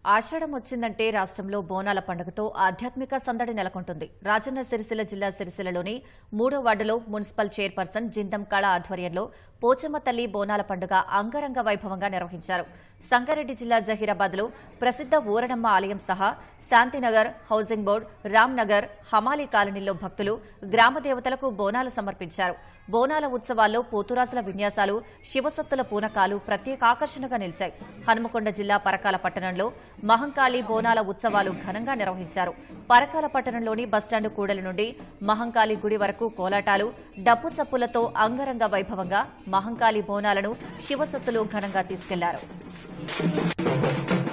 ఆషాఢం వచ్చిందంటే రాష్ట్రంలో బోనాల పండుగతో ఆధ్యాత్మిక సందడి నెలకొంటుంది రాజన్న సిరిసిల్ల జిల్లా సిరిసిల్లలోని మూడో వార్డులో మున్సిపల్ చైర్పర్సన్ జిందం కళ ఆధ్వర్యంలో పోచమ్మ తల్లి బోనాల పండుగ అంగరంగ వైభవంగా నిర్వహించారు సంగారెడ్డి జిల్లా జహీరాబాద్లో ప్రసిద్ధ ఊరడమ్మ ఆలయం సహా శాంతినగర్ హౌసింగ్ బోర్డు రామ్నగర్ హమాలీ కాలనీలో భక్తులు గ్రామ దేవతలకు బోనాలు సమర్పించారు బోనాల ఉత్సవాల్లో పోతురాజుల విన్యాసాలు శివసత్తుల పూనకాలు ప్రత్యేక ఆకర్షణగా నిలిచాయి హనుమకొండ జిల్లా పరకాల పట్టణంలో మహంకాళి బోనాల ఉత్సవాలు ఘనంగా నిర్వహించారు పరకాల పట్టణంలోని బస్టాండు కూడలి నుండి మహంకాళి గుడి వరకు కోలాటాలు డప్పు చప్పులతో అంగరంగ వైభవంగా మహంకాళి బోనాలను శివసత్తులు ఘనంగా తీసుకెళ్లారు